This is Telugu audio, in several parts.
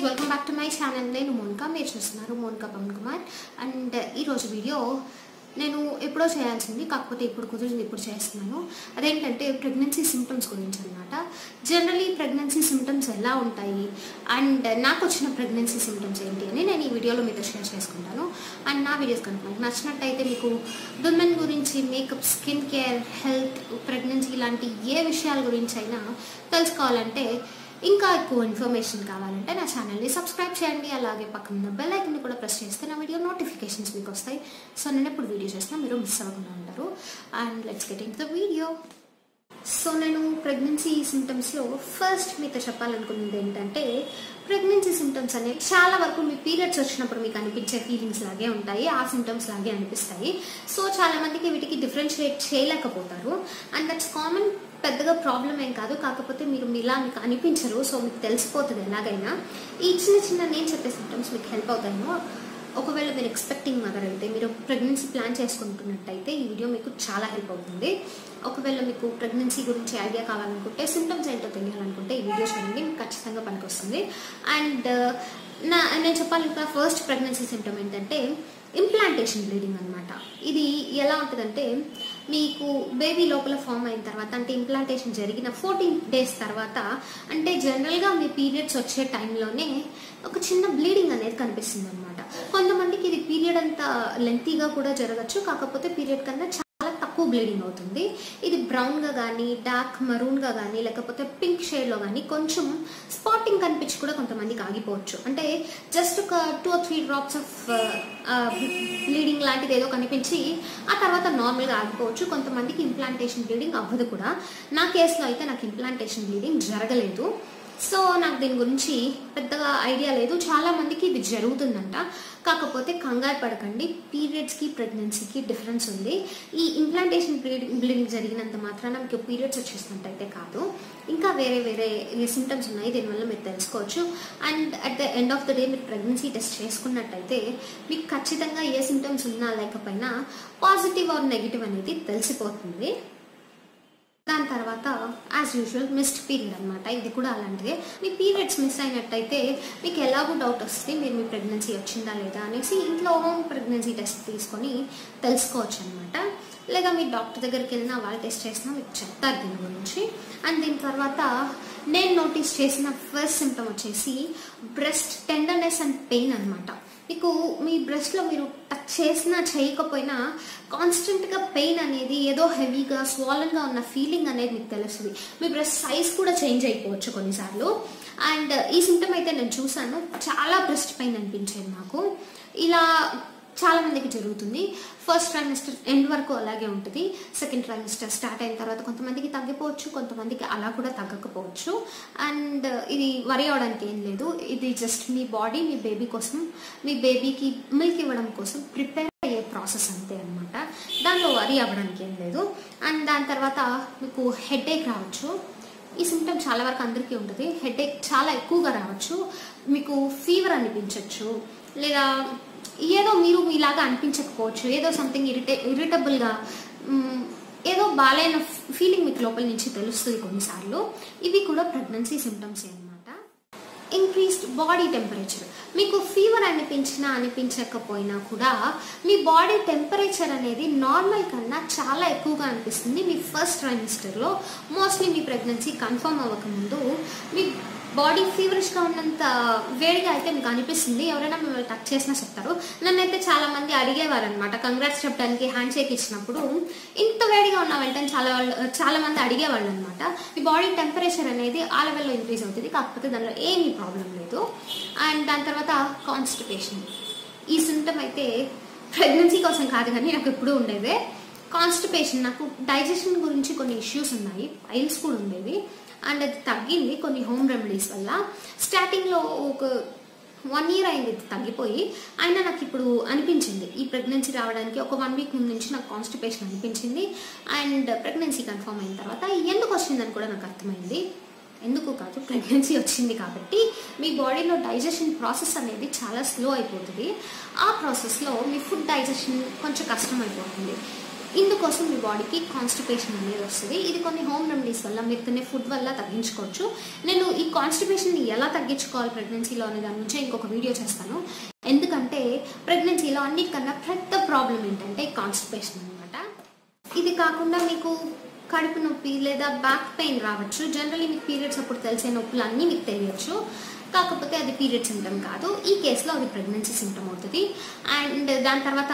welcome back to my channel నేను మోనికా మీరు చూస్తున్నారు మోనికా పవన్ కుమార్ అండ్ ఈరోజు వీడియో నేను ఎప్పుడో చేయాల్సింది కాకపోతే ఇప్పుడు కుదిరింది ఇప్పుడు చేస్తున్నాను అదేంటంటే ప్రెగ్నెన్సీ సిమ్టమ్స్ గురించి అనమాట జనరలీ ప్రెగ్నెన్సీ సిమ్టమ్స్ ఎలా ఉంటాయి అండ్ నాకు వచ్చిన ప్రెగ్నెన్సీ సిమ్టమ్స్ ఏంటి అని నేను ఈ వీడియోలో మీతో షేర్ చేసుకుంటాను అండ్ నా వీడియోస్ కనుక మీకు నచ్చినట్టయితే మీకు విమెన్ గురించి makeup skin care health pregnancy ఇలాంటి ఏ విషయాల గురించి అయినా తెలుసుకోవాలంటే ఇంకా ఎక్కువ ఇన్ఫర్మేషన్ కావాలంటే నా ఛానల్ని సబ్స్క్రైబ్ చేయండి అలాగే పక్కన బెల్ ఐకన్ని కూడా ప్రెస్ చేస్తే నా వీడియో నోటిఫికేషన్స్ మీకు వస్తాయి సో నేను ఎప్పుడు వీడియో చేసినా మీరు మిస్ అవ్వకుండా ఉంటారు and let's get in the video so నేను ప్రెగ్నెన్సీ సిమ్టమ్స్లో ఫస్ట్ మీతో చెప్పాలనుకున్నది ఏంటంటే ప్రెగ్నెన్సీ సిమ్టమ్స్ అనేవి చాలా వరకు మీ పీరియడ్స్ వచ్చినప్పుడు మీకు అనిపించే ఫీలింగ్స్ లాగే ఉంటాయి ఆ సిమ్టమ్స్ లాగే అనిపిస్తాయి సో చాలా మందికి వీటికి డిఫరెన్షియేట్ చేయలేకపోతారు అండ్ దట్స్ కామన్ పెద్దగా ప్రాబ్లం ఏం కాదు కాకపోతే మీరు మీలా మీకు అనిపించరు సో మీకు తెలిసిపోతుంది ఎలాగైనా ఈ చిన్న చిన్న నేను చెప్పే సిమ్టమ్స్ మీకు హెల్ప్ అవుతాయేమో ఒకవేళ మీరు ఎక్స్పెక్టింగ్ మదర్ అయితే మీరు ప్రెగ్నెన్సీ ప్లాన్ చేసుకుంటున్నట్టయితే ఈ వీడియో మీకు చాలా హెల్ప్ అవుతుంది ఒకవేళ మీకు ప్రెగ్నెన్సీ గురించి ఐడియా కావాలనుకుంటే సిమ్టమ్స్ ఏంటో తెలియాలనుకుంటే ఈ వీడియో చూడండి మీకు ఖచ్చితంగా పనికొస్తుంది అండ్ నా నేను చెప్పాలి ఇంకా ఫస్ట్ ప్రెగ్నెన్సీ సిమ్టమ్ ఏంటంటే ఇంప్లాంటేషన్ బ్లీడింగ్ అనమాట ఇది ఎలా ఉంటుందంటే మీకు బేబీ లోపల ఫామ్ అయిన తర్వాత అంటే ఇంప్లాంటేషన్ జరిగిన ఫోర్టీన్ డేస్ తర్వాత అంటే జనరల్గా మీ పీరియడ్స్ వచ్చే టైంలోనే ఒక చిన్న బ్లీడింగ్ అనేది కనిపిస్తుంది అనమాట కొంతమందికి ఇది పీరియడ్ అంతా లెంతీగా కూడా జరగచ్చు కాకపోతే పీరియడ్ కన్నా చాలా తక్కువ బ్లీడింగ్ అవుతుంది ఇది బ్రౌన్గా కానీ డార్క్ మరూన్గా కానీ లేకపోతే పింక్ షేడ్లో కానీ కొంచెం స్పాటింగ్ కనిపించి కూడా కొంతమందికి ఆగిపోవచ్చు అంటే జస్ట్ ఒక two three drops of bleeding లాంటిది ఏదో కనిపించి ఆ తర్వాత నార్మల్గా ఆగిపోవచ్చు కొంతమందికి ఇంప్లాంటేషన్ బ్లీడింగ్ అవ్వదు కూడా నా కేసులో అయితే నాకు ఇంప్లాంటేషన్ బ్లీడింగ్ జరగలేదు సో నాకు దీని గురించి పెద్దగా ఐడియా లేదు చాలా మందికి ఇది జరుగుతుందంట కాకపోతే కంగారు పడకండి పీరియడ్స్కి ప్రెగ్నెన్సీకి డిఫరెన్స్ ఉంది ఈ ఇంప్లాంటేషన్ బ్లీడింగ్ జరిగినంత మాత్రాన మీకు పీరియడ్స్ వచ్చేసినట్టయితే కాదు ఇంకా వేరే వేరే సిమ్టమ్స్ ఉన్నాయి దీనివల్ల మీరు తెలుసుకోవచ్చు and at the end of the day మీరు ప్రెగ్నెన్సీ టెస్ట్ చేసుకున్నట్టయితే మీకు ఖచ్చితంగా ఏ సిమ్టమ్స్ ఉన్నా లేకపోయినా పాజిటివ్ ఆర్ నెగిటివ్ అనేది తెలిసిపోతుంది దాని తర్వాత యాజ్ యూజువల్ మిస్డ్ పీరియడ్ అనమాట ఇది కూడా అలాంటిదే మీ పీరియడ్స్ మిస్ అయినట్టయితే మీకు ఎలాగో డౌట్ వస్తే మీరు మీ ప్రెగ్నెన్సీ వచ్చిందా లేదా అనేసి ఇంట్లో హోమ్ ప్రెగ్నెన్సీ టెస్ట్ తీసుకొని తెలుసుకోవచ్చు అనమాట లేదా మీ డాక్టర్ దగ్గరికి వెళ్ళినా వాళ్ళు టెస్ట్ చేసినా మీకు చెప్తారు దీని గురించి అండ్ దీని తర్వాత నేను నోటీస్ చేసిన ఫస్ట్ సిమ్టమ్ వచ్చేసి బ్రెస్ట్ టెండర్నెస్ అండ్ పెయిన్ అనమాట మీకు మీ బ్రెస్ట్లో మీరు టచ్ చేసినా చేయకపోయినా కాన్స్టెంట్గా పెయిన్ అనేది ఏదో హెవీగా స్వాలన్గా ఉన్న ఫీలింగ్ అనేది మీకు తెలుస్తుంది మీ బ్రెస్ట్ సైజ్ కూడా చేంజ్ అయిపోవచ్చు కొన్నిసార్లు అండ్ ఈ సిమ్టమ్ అయితే నేను చూసాను చాలా బ్రెస్ట్ పెయిన్ అనిపించేది నాకు ఇలా చాలా మందికి జరుగుతుంది ఫస్ట్ ట్రైమిస్టర్ ఎండ్ వరకు అలాగే ఉంటుంది సెకండ్ ట్రైమిస్టర్ స్టార్ట్ అయిన తర్వాత కొంతమందికి తగ్గిపోవచ్చు కొంతమందికి అలా కూడా తగ్గకపోవచ్చు అండ్ ఇది వరి అవడానికి ఏం లేదు ఇది జస్ట్ మీ బాడీ మీ బేబీ కోసం మీ బేబీకి మిల్క్ ఇవ్వడం కోసం ప్రిపేర్ అయ్యే ప్రాసెస్ అంతే అనమాట దానిలో వరి అవ్వడానికి ఏం లేదు అండ్ దాని తర్వాత మీకు హెడేక్ రావచ్చు ఈ సిమ్టమ్ చాలా వరకు అందరికీ ఉంటుంది హెడేక్ చాలా ఎక్కువగా రావచ్చు మీకు ఫీవర్ అనిపించవచ్చు లేదా ఏదో మీరు ఇలాగా అనిపించకపోవచ్చు ఏదో సంథింగ్ ఇరిటే ఇరిటబుల్గా ఏదో బాగాలేన ఫీలింగ్ మీకు లోపల నుంచి తెలుస్తుంది కొన్నిసార్లు ఇవి కూడా ప్రెగ్నెన్సీ సిమ్టమ్స్ అనమాట ఇంక్రీస్డ్ బాడీ టెంపరేచర్ మీకు ఫీవర్ అనిపించినా అనిపించకపోయినా కూడా మీ బాడీ టెంపరేచర్ అనేది నార్మల్ కన్నా చాలా ఎక్కువగా అనిపిస్తుంది మీ ఫస్ట్ ట్రైమిస్టర్లో మోస్ట్లీ మీ ప్రెగ్నెన్సీ కన్ఫర్మ్ అవ్వకముందు మీ బాడీ ఫీవరిష్గా ఉన్నంత వేడిగా అయితే మీకు అనిపిస్తుంది ఎవరైనా మిమ్మల్ని టచ్ చేసినా చెప్తారు నన్నైతే చాలా మంది అడిగేవారు అనమాట కంగ్రాట్స్ చెప్పడానికి హ్యాండ్ షేక్ ఇచ్చినప్పుడు ఇంత వేడిగా ఉన్న వెంటనే చాలా వాళ్ళు చాలా మంది అడిగేవాళ్ళు అనమాట మీ బాడీ టెంపరేచర్ అనేది ఆ లెవెల్లో ఇంక్రీజ్ అవుతుంది కాకపోతే దానిలో ఏమీ ప్రాబ్లం లేదు అండ్ దాని తర్వాత కాన్స్టిపేషన్ ఈ సిమ్టమ్ అయితే ప్రెగ్నెన్సీ కోసం కాదు కానీ నాకు ఎప్పుడూ ఉండేదే కాన్స్టిపేషన్ నాకు డైజెషన్ గురించి కొన్ని ఇష్యూస్ ఉన్నాయి పైల్స్ కూడా ఉండేవి అండ్ అది తగ్గింది కొన్ని హోమ్ రెమెడీస్ వల్ల స్టార్టింగ్లో ఒక వన్ ఇయర్ అయింది తగ్గిపోయి అయినా నాకు ఇప్పుడు అనిపించింది ఈ ప్రెగ్నెన్సీ రావడానికి ఒక వన్ వీక్ ముందు నుంచి నాకు కాన్స్టిపేషన్ అనిపించింది అండ్ ప్రెగ్నెన్సీ కన్ఫర్మ్ అయిన తర్వాత ఎందుకు వచ్చిందని కూడా నాకు అర్థమైంది ఎందుకు కాదు ప్రెగ్నెన్సీ వచ్చింది కాబట్టి మీ బాడీలో డైజెషన్ ప్రాసెస్ అనేది చాలా స్లో అయిపోతుంది ఆ ప్రాసెస్లో మీ ఫుడ్ డైజెషన్ కొంచెం కష్టం అయిపోతుంది ఇందుకోసం మీ బాడీకి కాన్స్టిపేషన్ అనేది వస్తుంది ఇది కొన్ని హోమ్ రెమెడీస్ వల్ల మీరు తినే ఫుడ్ వల్ల తగ్గించుకోవచ్చు నేను ఈ కాన్స్టిపేషన్ని ఎలా తగ్గించుకోవాలి ప్రెగ్నెన్సీలో అనే దాని గురించి ఇంకొక వీడియో చేస్తాను ఎందుకంటే ప్రెగ్నెన్సీలో అన్నిటికన్నా పెద్ద ప్రాబ్లం ఏంటంటే కాన్స్టిపేషన్ అనమాట ఇది కాకుండా మీకు కడుపు నొప్పి లేదా బ్యాక్ పెయిన్ రావచ్చు జనరలీ మీకు పీరియడ్స్ అప్పుడు తెలిసే నొప్పులు అన్నీ మీకు తెలియచ్చు కాకపోతే అది పీరియడ్ సిమ్టమ్ కాదు ఈ కేసులో అది ప్రెగ్నెన్సీ సిమ్టమ్ అవుతుంది అండ్ దాని తర్వాత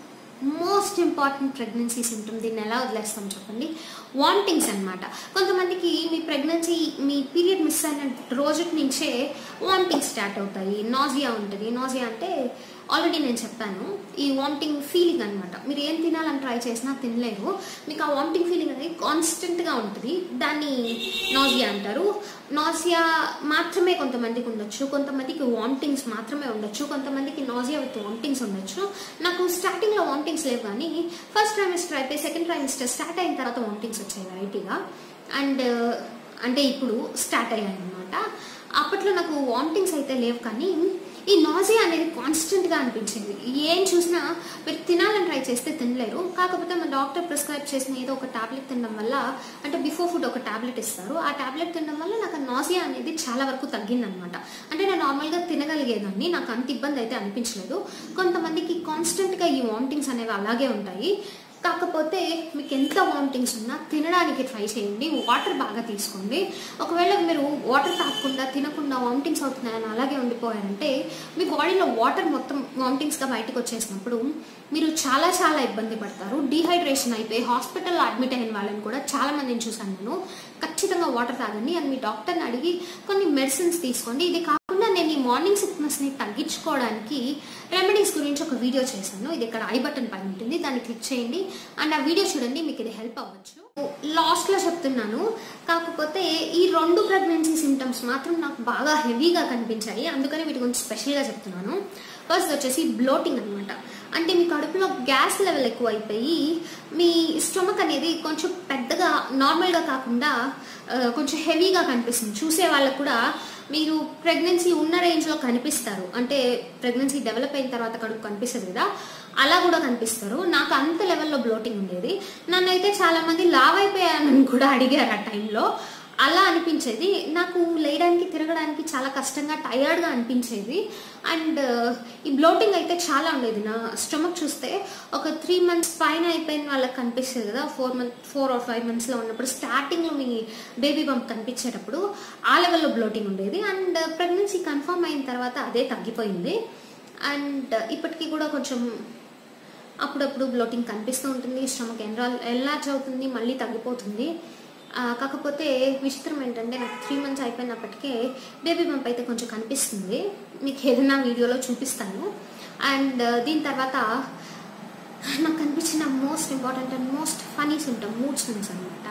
మోస్ట్ ఇంపార్టెంట్ ప్రెగ్నెన్సీ సిమ్టమ్ దీన్ని ఎలా వదిలేస్తాం చెప్పండి వాంటింగ్స్ అనమాట కొంతమందికి మీ ప్రెగ్నెన్సీ మీ పీరియడ్ మిస్ అయిన రోజుకి నుంచే వాంటింగ్ స్టార్ట్ అవుతాయి నాజియా ఉంటుంది నాజియా అంటే ఆల్రెడీ నేను చెప్పాను ఈ వామిటింగ్ ఫీలింగ్ అనమాట మీరు ఏం తినాలని ట్రై చేసినా తినలేరు మీకు ఆ వామిటింగ్ ఫీలింగ్ అనేది కాన్స్టెంట్గా ఉంటుంది దాన్ని నాజియా అంటారు నాజియా మాత్రమే కొంతమందికి ఉండొచ్చు కొంతమందికి వామిటింగ్స్ మాత్రమే ఉండొచ్చు కొంతమందికి నాజియా విత్ వామిటింగ్స్ ఉండొచ్చు నాకు స్టార్టింగ్లో వామిటింగ్స్ లేవు కానీ ఫస్ట్ ట్రైమిస్టర్ అయిపోయి సెకండ్ ట్రైమిస్టర్ స్టార్ట్ అయిన తర్వాత వామిటింగ్స్ వచ్చాయి వెరైటీగా అండ్ అంటే ఇప్పుడు స్టార్ట్ అయ్యాయి అనమాట అప్పట్లో నాకు వామిటింగ్స్ అయితే లేవు కానీ ఈ నాజియా అనేది కాన్స్టెంట్గా అనిపించింది ఏం చూసినా మీరు తినాలని ట్రై చేస్తే తినలేరు కాకపోతే మన డాక్టర్ ప్రిస్క్రైబ్ చేసిన ఏదో ఒక టాబ్లెట్ తినడం వల్ల అంటే బిఫోర్ ఫుడ్ ఒక టాబ్లెట్ ఇస్తారు ఆ టాబ్లెట్ తినడం వల్ల నాకు నాజియా అనేది చాలా వరకు తగ్గిందనమాట అంటే నేను నార్మల్గా తినగలిగేదాన్ని నాకు అంత ఇబ్బంది అయితే అనిపించలేదు కొంతమందికి కాన్స్టెంట్గా ఈ వామిటింగ్స్ అనేవి అలాగే ఉంటాయి కాకపోతే మీకు ఎంత వామిటింగ్స్ ఉన్నా తినడానికి ట్రై చేయండి వాటర్ బాగా తీసుకోండి ఒకవేళ మీరు వాటర్ తాగకుండా తినకుండా వామిటింగ్స్ అవుతున్నాయని అలాగే ఉండిపోయారంటే మీ బాడీలో వాటర్ మొత్తం వామిటింగ్స్గా బయటకు వచ్చేసినప్పుడు మీరు చాలా చాలా ఇబ్బంది పడతారు డీహైడ్రేషన్ అయిపోయి హాస్పిటల్లో అడ్మిట్ అయిన వాళ్ళని కూడా చాలా మందిని చూసాను నేను ఖచ్చితంగా వాటర్ తాగండి అని మీ డాక్టర్ని అడిగి కొన్ని మెడిసిన్స్ తీసుకోండి ఇది కాకుండా నేను ఈ మార్నింగ్ సిక్నెస్ని తగ్గించుకోవడానికి రెమెడీస్ గురించి ఒక వీడియో చేశాను ఇది ఇక్కడ ఐ బటన్ పైన ఉంటుంది దాన్ని క్లిక్ చేయండి అండ్ ఆ వీడియో చూడండి మీకు ఇది హెల్ప్ అవ్వచ్చు లాస్ట్లో చెప్తున్నాను కాకపోతే ఈ రెండు ప్రెగ్నెన్సీ సిమ్టమ్స్ మాత్రం నాకు బాగా హెవీగా కనిపించాయి అందుకని వీటి గురించి స్పెషల్గా చెప్తున్నాను ఫస్ట్ వచ్చేసి బ్లోటింగ్ అనమాట అంటే మీ కడుపులో గ్యాస్ లెవెల్ ఎక్కువ అయిపోయి మీ స్టొమక్ అనేది కొంచెం పెద్దగా నార్మల్గా కాకుండా కొంచెం హెవీగా కనిపిస్తుంది చూసే వాళ్ళకు కూడా మీరు ప్రెగ్నెన్సీ ఉన్న రేంజ్లో కనిపిస్తారు అంటే ప్రెగ్నెన్సీ డెవలప్ అయిన తర్వాత కడుపు కనిపిస్తుంది కదా అలా కూడా కనిపిస్తారు నాకు అంత లెవెల్లో బ్లోటింగ్ ఉండేది నన్నైతే చాలా మంది లావ్ అయిపోయానని కూడా అడిగారు ఆ టైంలో అలా అనిపించేది నాకు లేయడానికి తిరగడానికి చాలా కష్టంగా టయర్డ్గా అనిపించేది అండ్ ఈ బ్లోటింగ్ అయితే చాలా ఉండేది నా స్టమక్ చూస్తే ఒక త్రీ మంత్స్ పైన అయిపోయిన వాళ్ళకి కనిపిస్తుంది కదా four month four or five మంత్స్లో ఉన్నప్పుడు స్టార్టింగ్లో మీ బేబీ బంప్ కనిపించేటప్పుడు ఆ లెవెల్లో బ్లోటింగ్ ఉండేది అండ్ ప్రెగ్నెన్సీ కన్ఫర్మ్ అయిన తర్వాత అదే తగ్గిపోయింది అండ్ ఇప్పటికీ కూడా కొంచెం అప్పుడప్పుడు బ్లోటింగ్ కనిపిస్తూ ఉంటుంది స్టమక్ ఎన్రాల్ ఎన్లార్జ్ అవుతుంది మళ్ళీ తగ్గిపోతుంది కాకపోతే విచిత్రం ఏంటంటే నాకు త్రీ మంత్స్ అయిపోయినప్పటికే బేబీ బంప్ అయితే కొంచెం కనిపిస్తుంది మీకు ఏదైనా వీడియోలో చూపిస్తాను అండ్ దీని తర్వాత నాకు కనిపించిన most important and most funny symptom mood swings అనమాట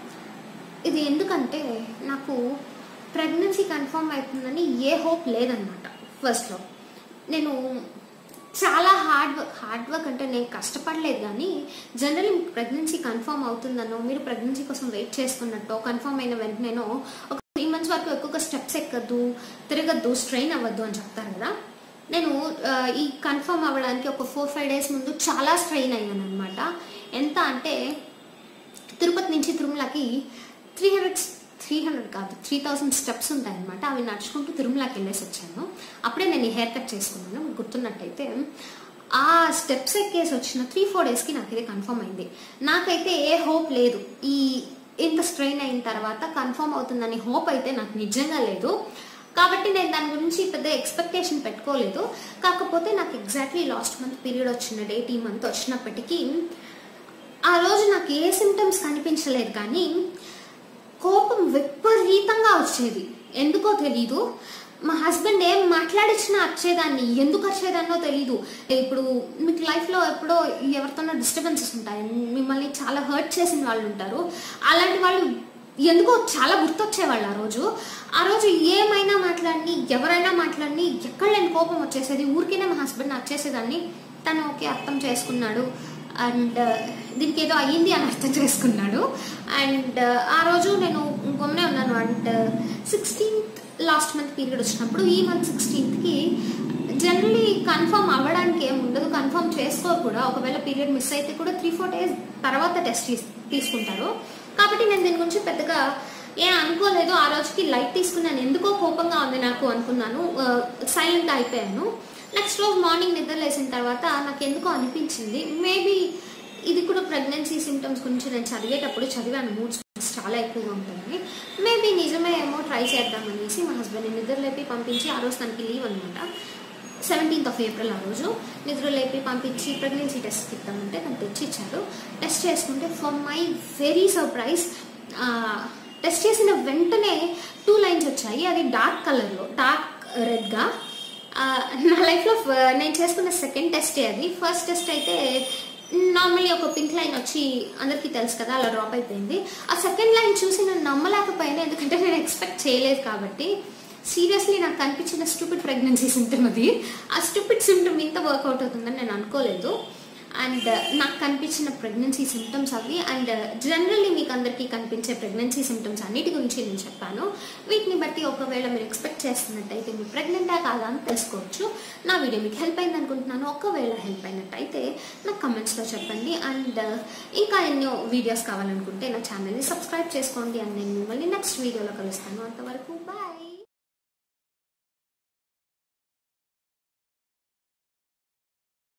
ఇది ఎందుకంటే నాకు ప్రెగ్నెన్సీ కన్ఫర్మ్ అవుతుందని ఏ హోప్ లేదనమాట ఫస్ట్లో నేను చాలా హార్డ్ వర్క్ హార్డ్ వర్క్ అంటే నేను కష్టపడలేదు కానీ జనరల్లీ మీకు ప్రెగ్నెన్సీ కన్ఫర్మ్ అవుతుందనో మీరు ప్రెగ్నెన్సీ కోసం వెయిట్ చేసుకున్నట్టు కన్ఫర్మ్ అయిన వెంటనేనో ఒక త్రీ మంత్స్ వరకు ఎక్కువగా స్టెప్స్ ఎక్కద్దు తిరగద్దు స్ట్రెయిన్ అవ్వద్దు అని చెప్తారు కదా నేను ఈ కన్ఫర్మ్ అవ్వడానికి ఒక ఫోర్ ఫైవ్ డేస్ ముందు చాలా స్ట్రెయిన్ అయ్యాను అనమాట ఎంత అంటే తిరుపతి నుంచి తిరుమలకి త్రీ హండ్రెడ్ త్రీ హండ్రెడ్ కాదు త్రీ థౌసండ్ స్టెప్స్ ఉంటాయన్నమాట అవి నడుచుకుంటూ తిరుమలకి వెళ్ళేసి వచ్చాను అప్పుడే నేను ఈ హెయిర్ కట్ చేసుకున్నాను మీకు గుర్తున్నట్టయితే ఆ స్టెప్స్ ఎక్కేసి వచ్చిన త్రీ ఫోర్ డేస్కి నాకు ఇది కన్ఫర్మ్ అయింది నాకైతే ఏ హోప్ లేదు ఈ ఇంత స్ట్రెయిన్ అయిన తర్వాత కన్ఫర్మ్ అవుతుందని హోప్ అయితే నాకు నిజంగా లేదు కాబట్టి నేను దాని గురించి పెద్ద ఎక్స్పెక్టేషన్ పెట్టుకోలేదు కాకపోతే నాకు ఎగ్జాక్ట్లీ లాస్ట్ మంత్ పీరియడ్ వచ్చిన డేట్ ఈ మంత్ వచ్చినప్పటికీ ఆ రోజు నాకు ఏ సిమ్టమ్స్ కనిపించలేదు కానీ కోపం విపరీతంగా వచ్చేది ఎందుకో తెలీదు మా హస్బెండ్ ఏం మాట్లాడించినా వచ్చేదాన్ని ఎందుకు వచ్చేదాన్నో తెలీదు ఇప్పుడు మీకు లైఫ్లో ఎప్పుడో ఎవరితోనో డిస్టర్బెన్సెస్ ఉంటాయి మిమ్మల్ని చాలా హర్ట్ చేసిన వాళ్ళు ఉంటారు అలాంటి వాళ్ళు ఎందుకో చాలా గుర్తొచ్చేవాళ్ళు ఆ రోజు ఆ రోజు ఏమైనా మాట్లాడి ఎవరైనా మాట్లాడి ఎక్కడ లేని కోపం వచ్చేసేది ఊరికేనే మా హస్బెండ్ వచ్చేసేదాన్ని తను ఓకే అర్థం చేసుకున్నాడు అండ్ దీనికి ఏదో అయ్యింది అని అర్థం చేసుకున్నాడు అండ్ ఆ రోజు నేను గమ్మునే ఉన్నాను and sixteenth last month period వచ్చినప్పుడు ఈ మంత్ సిక్స్టీన్త్కి జనరలీ కన్ఫర్మ్ అవ్వడానికి ఏం ఉండదు కన్ఫర్మ్ చేసుకోరు కూడా ఒకవేళ పీరియడ్ మిస్ అయితే కూడా త్రీ ఫోర్ డేస్ తర్వాత టెస్ట్ తీసుకుంటారు కాబట్టి నేను దీని గురించి పెద్దగా ఏం అనుకోలేదు ఆ రోజుకి లైట్ తీసుకున్నాను ఎందుకో కోపంగా ఉంది నాకు అనుకున్నాను సైలెంట్ అయిపోయాను నెక్స్ట్ రోజు మార్నింగ్ నిద్ర లేసిన తర్వాత నాకు ఎందుకో అనిపించింది మేబీ ఇది కూడా ప్రెగ్నెన్సీ సిమ్టమ్స్ గురించి నేను చదివేటప్పుడు చదివాను మూడ్ స్వింగ్స్ చాలా ఎక్కువగా ఉంటుందని మేబీ నిజమే ఏమో ట్రై చేద్దామనేసి మా హస్బెండ్ని నిద్ర లేపి పంపించి ఆ రోజు తనకి లీవ్ అనమాట సెవెంటీన్త్ ఆఫ్ ఏప్రిల్ ఆ రోజు నిద్ర లేపి పంపించి ప్రెగ్నెన్సీ టెస్ట్ ఇద్దామంటే తను తెచ్చి ఇచ్చారు టెస్ట్ చేసుకుంటే for my very surprise test చేసిన వెంటనే టూ లైన్స్ వచ్చాయి అది డార్క్ కలర్లో డార్క్ రెడ్గా నా లైఫ్లో నేను చేసుకున్న సెకండ్ టెస్టే అది ఫస్ట్ టెస్ట్ అయితే నార్మల్లీ ఒక పింక్ లైన్ వచ్చి అందరికీ తెలుసు కదా అలా డ్రాప్ అయిపోయింది ఆ సెకండ్ లైన్ చూసి నేను నమ్మలేకపోయాను ఎందుకంటే నేను ఎక్స్పెక్ట్ చేయలేదు కాబట్టి సీరియస్లీ నాకు కనిపించిన స్టూపిడ్ ప్రెగ్నెన్సీ సిమ్టమ్ అది ఆ స్టూపిడ్ సిమ్టమ్ ఇంత వర్కౌట్ అవుతుందని నేను అనుకోలేదు అండ్ నాకు కనిపించిన ప్రెగ్నెన్సీ సిమ్టమ్స్ అవి అండ్ జనరల్లీ మీకు అందరికీ కనిపించే ప్రెగ్నెన్సీ సిమ్టమ్స్ అన్నిటి గురించి నేను చెప్పాను వీటిని బట్టి ఒకవేళ మీరు ఎక్స్పెక్ట్ చేస్తున్నట్టయితే మీరు ప్రెగ్నెంటా కాదా అని తెలుసుకోవచ్చు నా వీడియో మీకు హెల్ప్ అయింది అనుకుంటున్నాను ఒకవేళ హెల్ప్ అయినట్టయితే నాకు కమెంట్స్లో చెప్పండి అండ్ ఇంకా ఎన్నో వీడియోస్ కావాలనుకుంటే నా ఛానల్ని సబ్స్క్రైబ్ చేసుకోండి అండ్ నేను మిమ్మల్ని నెక్స్ట్ వీడియోలో కలుస్తాను అంతవరకు బాయ్